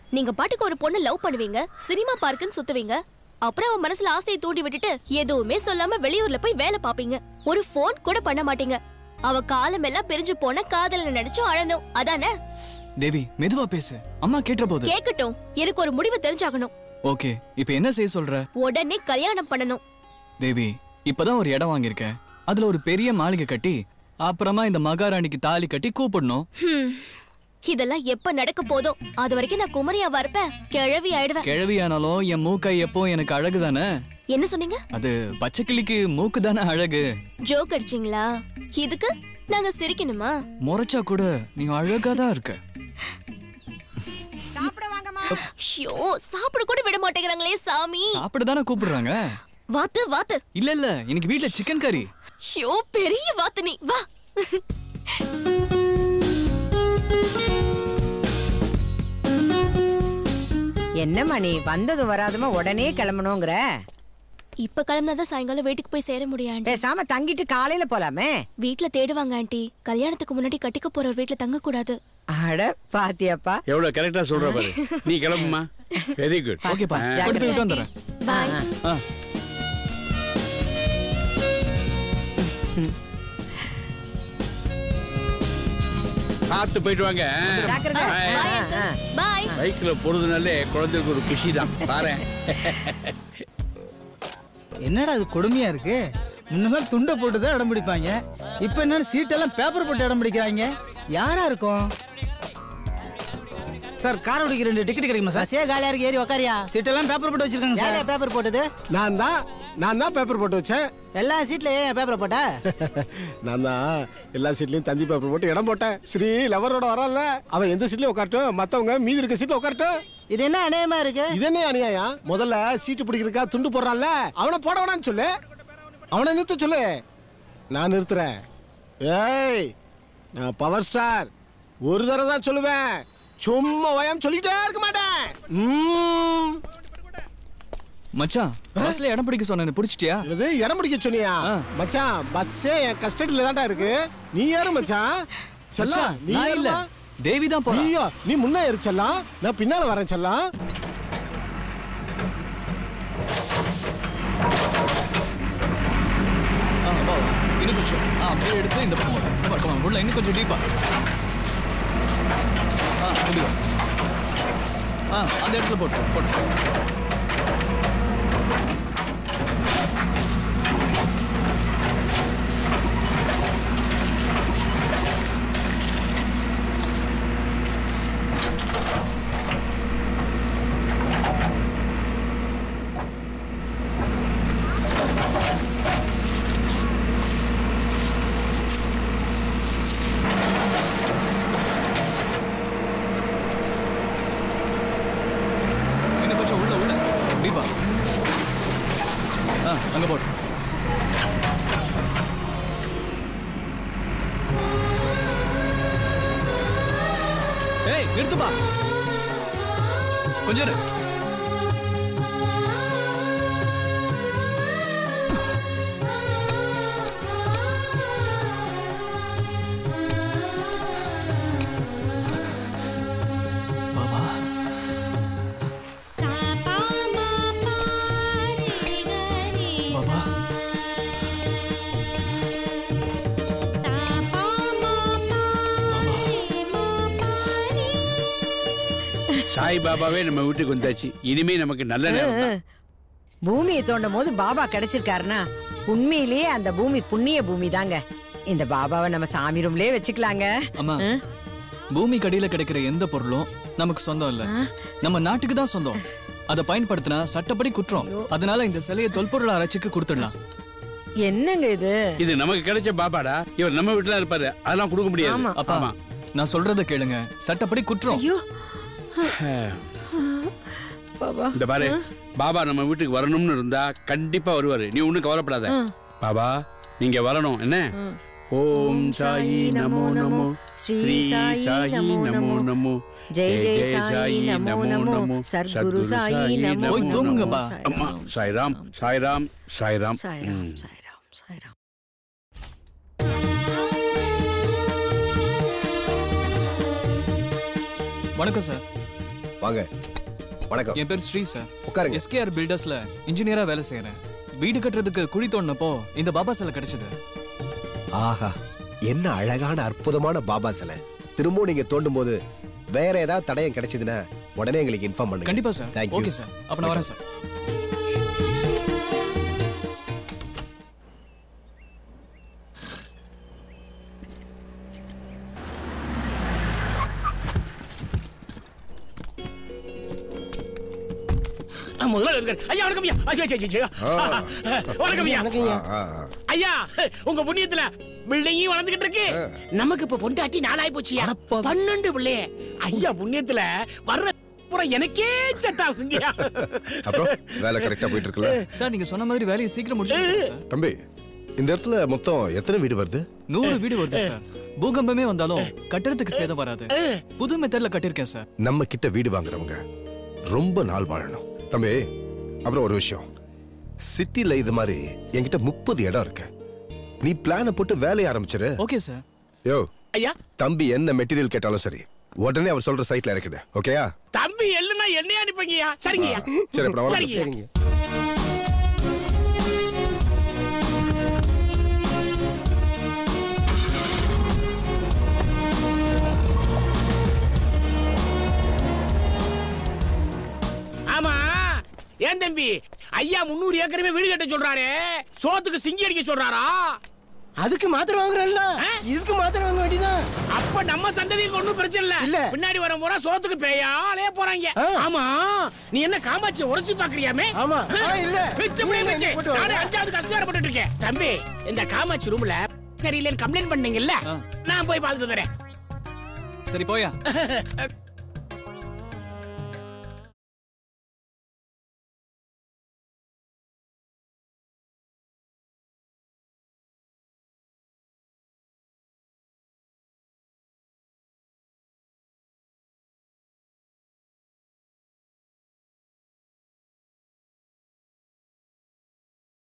நீங்க பாட்டுக்கு ஒரு பொண்ணு லவ் பண்ணுவீங்க சினிமா பார்க்குன்னு சுத்துவீங்க அப்புறம் அவன் மனசுல ஆசையை தூண்டி விட்டுட்டு எதுவுமே சொல்லாம வெளியூர்ல போய் வேலை பாப்பீங்க ஒரு ஃபோன் கூட பண்ண மாட்டீங்க அவ காலமெல்லாம் பிரிஞ்சு போன காதல நினைச்சும் அழணும் அதானே தேவி மெதுவா பேசு அம்மா கேட்டுற போது கேக்கட்டும் எனக்கு ஒரு முடிவு தெரிஞ்சாகணும் ஓகே இப்போ என்ன செய்ய சொல்ற உடனே கல்யாணம் பண்ணணும் தேவி இப்பதான் ஒரு இடம் வாங்கியிருக்கேன் அதுல ஒரு பெரிய மாளிகை கட்டி அப்புறமா இந்த மகாராணிக்கு தாலி கட்டி கூப்பிடணும் ஹம். இதெல்லாம் எப்ப நடக்க போதோ அது வரைக்கும் நான் குமரியாவா இருப்பேன் கிழவி ஆயிடுவேன் கிழவியானாலும் என் மூக்கை எப்போ எனக்கு அழகு தானே என்ன சொன்னீங்க அது பச்சைக்கிளிக்கு மூக்கு தானே அழகு ஜோக் அடிச்சீங்களா இதுக்கு நாங்க சிரிக்கணுமா முறைச்சா கூட நீ அழகா தான் இருக்க ஐயோ சாப்பிட கூட விட மாட்டேங்கிறாங்களே சாமி சாப்பிட தானே கூப்பிடுறாங்க வாத்து வாத்து இல்ல இல்ல இன்னைக்கு வீட்ல சிக்கன் கறி ஐயோ பெரிய வாத்து நீ வா என்னம்மா நீ வந்ததும் வராதுமா உடனே கிளம்பணுங்கிற இப்ப கிளம்புனாதான் சாயங்காலம் வீட்டுக்கு போய் சேர முடியும் ஆண்டி பேசாம தங்கிட்டு காலையில போலாமே வீட்ல தேடுவாங்க ஆண்டி கல்யாணத்துக்கு முன்னாடி கட்டிக்க போற ஒரு வீட்ல தங்க கூடாது அட பாத்தியாப்பா எவ்வளவு கரெக்டா சொல்ற பாரு நீ கிளம்புமா வெரி குட் ஓகேப்பா கொண்டு போய் விட்டு வந்துடுறேன் பாய் ஆ பார்த்து போயிட்டு வாங்க ஜாக்கிரதை. Bye. Bye uncle. பாய் பைக்ல போறதுனாலே குழந்தைக்கு ஒரு குஷி தான் பாரு என்னடா இது கொடுமையா இருக்கு முன்னெல்லாம் துண்டை போட்டு தான் இடம் பிடிப்பாங்க இப்போ என்னன்னு சீட்டெல்லாம் பேப்பர் போட்டு இடம் பிடிக்கிறாங்க யாரா இருக்கும் சார் கார் ஓடிக்க ரெண்டு டிக்கெட் கிடைக்குமா சார் பஸ்ஸே காலியா இருக்கு ஏறி உக்காரியா சீட்டெல்லாம் பேப்பர் போட்டு வச்சிருக்காங்க யாரையா சார் பேப்பர் போட்டது நான் தான் நான் தான் பேப்பர் போட்டு வச்சேன் எல்லா சீட்ல ஏன் பேப்பர் போட்ட நான் தான் எல்லா சீட்லயும் தந்தி பேப்பர் போட்டு இடம் போட்டேன் ஸ்ரீ லவரோட வரான்ல அவன் எந்த சீட்லயும் உட்காரட்டும் மத்தவங்க மீதி இருக்க சீட்ல உட்காரட்டும் இது என்ன அநியாயமா இருக்கு இது என்ன அநியாயம் முதல்ல சீட்டு பிடிக்கிறதுக்கா துண்டு போடுறான்ல அவனை போட வேணாம்னு சொல்லு அவனை நிறுத்த சொல்லு நான் நிறுத்துறேன் ஏய் நான் பவர் ஸ்டார் ஒரு தடவை தான் சொல்லுவேன் சும்மா ஓயாம சொல்லிட்டே இருக்க மாட்டேன் ம்ம். மச்சான் பஸ்ல இடம் பிடிக்க சொன்னேன் பிடிச்சிட்டியா இது இடம் பிடிக்க சொன்னியா ஆ. மச்சான் பஸ்ஸே என் கஸ்டடியில தான்டா இருக்கு நீ யாரு மச்சான் செல்லா மச்சான், நீ நான் இல்ல யாருமா தேவி தான் போறா நீயோ நீ முன்ன ஏறு செல்லம் நான் பின்னால வரேன் செல்லம் ஆ, வா, வா. இன்னும் கொஞ்சம் ஆ அப்படியே எடுத்து இந்த பக்கம் போடு. இந்த பக்கம் வா. உள்ள இன்னும் கொஞ்சம் டீப்பா ஆ அப்படி வா. ஆ அந்த இடத்துல போட்டு போட்டு இன்னும் கொஞ்சம் உள்ள உள்ள டீப்பா ஆ அங்க போட்டு ஏய் நிறுத்துப்பா கொஞ்சம் இரு. பாபா பாபா சாய் பாபாவே நம்ம வீட்டுக்கு வந்தாச்சு இனிமே நமக்கு நல்ல நேரம் தான். பூமியை தோண்டும் போது பாபா கிடைச்சிருக்காருன்னா உண்மையிலேயே அந்த பூமி புண்ணிய பூமி தாங்க இந்த பாபாவை நம்ம சாமி ரூம்லயே வச்சுக்கலாங்க அம்மா பூமி கடியில கிடைக்கிற எந்த பொருளும் நமக்கு சொந்தம் இல்ல நம்ம நாட்டுக்கு தான் சொந்தம் அதை பயன்படுத்தினா சட்டப்படி குற்றம் அதனால இந்த சிலையை தொல்பொருள் ஆராய்ச்சிக்கு கொடுத்துடலாம் என்னங்க இது இது நமக்கு கிடைச்ச பாபாடா இவர் நம்ம வீட்டுல இருப்பாரு அதெல்லாம் கொடுக்க முடியாது அப்பா ஆமா நான் சொல்றத கேளுங்க சட்டப்படி குற்றம் ஐயோ பாபா இந்த பாரு பாபா நம்ம வீட்டுக்கு வரணும்னு இருந்தா கண்டிப்பா வருவாரு நீ ஒண்ணும் கவலைப்படாத பாபா நீங்க வரணும் என்ன ஓம் சாயி நமோ நமோ ஸ்ரீ சாயி நமோ நமோ ஜெய் ஜெய் சாயி நமோ நமோ சர்க்குரு சாயி நமோ போய் தூங்குங்கப்பா. அம்மா சாய்ராம் சாய்ராம் சாய்ராம் சாய்ராம் ம். சாய்ராம் சாய்ராம் வணக்கம் சார் வாங்க வணக்கம் என் பேர் ஸ்ரீ சார் உட்காருங்க. எஸ்கேஆர் பில்டர்ஸ்ல இன்ஜினியரா வேலை செய்யறேன் வீடு கட்டுறதுக்கு குழி தோண்டினப்போ இந்த பாபா சிலை கிடைச்சது ஆஹா என்ன அழகான அற்புதமான பாபா சிலை திரும்பவும் நீங்க தோண்டும் போது வேற ஏதாவது தடயம் கிடைச்சதுன்னா உடனே எங்களுக்கு இன்ஃபார்ம் பண்ணுங்க கண்டிப்பா சார் தேங்க்யூ ஓகே சார் அப்ப நான் வரேன் சார் முதல்வர் ஐயா வணக்கம் ஐயா ஐயா ஐயா, ஐயா வணக்கம் ஐயா ஐயா உங்க புண்ணியத்துல பில்டிங்கும் வளர்ந்துகிட்டு இருக்கு நமக்கு இப்ப பொண்டாட்டி நாளாய் போச்சியா பன்னெண்டு பிள்ளைய ஐயா புண்ணியத்துல வர்ற பூரா எனக்கே செட் ஆகுங்கய்யா அப்புறம் வேலை கரெக்டா போயிட்டு இருக்குல்ல சார் நீங்க சொன்ன மாதிரி வேலையை சீக்கிரம் முடிச்சு சார் தம்பி இந்த இடத்துல மொத்தம் எத்தனை வீடு வருது நூறு வீடு வருது சார் பூகம்பமே வந்தாலும் கட்டடத்துக்கு சேதம் வராது புது மெத்தட்ல கட்டியிருக்கேன் சார் நம்ம கிட்ட வீடு வாங்குறவங்க ரொம்ப நாள் வாழணும் தம்பி அப்புறம் ஒரு விஷயம் சிட்டில இது மாதிரி என்கிட்ட முப்பது இடம் இருக்கு நீ பிளான போட்டு வேலையை ஆரம்பிச்சிரு ஓகே சார் யோ ஐயா தம்பி என்ன மெட்டீரியல் கேட்டாலும் சரி உடனே அவர் சொல்ற சைட்ல இறக்கிடு ஓகேயா தம்பி எல்லுனா என்னைய அனுப்புங்கய்யா சரிங்கய்யா சரி அப்புறம் வரேன். சரிங்கய்யா ஆமா ஏன் தம்பி ஐயா முந்நூறு ஏக்கருமே வீடு கட்ட சொல்றாரு சோத்துக்கு சிங்கி அடிக்க சொல்றாரா அதுக்கு மாத்திரம் வாங்குறல்ல இதுக்கு மாத்திரம் வாங்க வேண்டியதான் அப்ப நம்ம சந்ததிக்கு ஒண்ணும் பிரச்சனை இல்ல இல்ல. பின்னாடி வர போறா சோத்துக்கு பேயாலே போறாங்க ஆ. ஆமா நீ என்ன காமாட்சி உரசி பாக்குறியாமே ஆமா. ஆ, இல்ல. பிச்சு புடி இல்ல, பிச்சு போட்டு வாங்க. நானே அஞ்சாவது கஷ்டப்பட்டு இருக்கேன் தம்பி இந்த காமாட்சி ரூம்ல சரியில்லைன்னு கம்ப்ளைண்ட் பண்ணீங்கல்ல நான் போய் பார்த்துட்டு வரேன் சரி போயா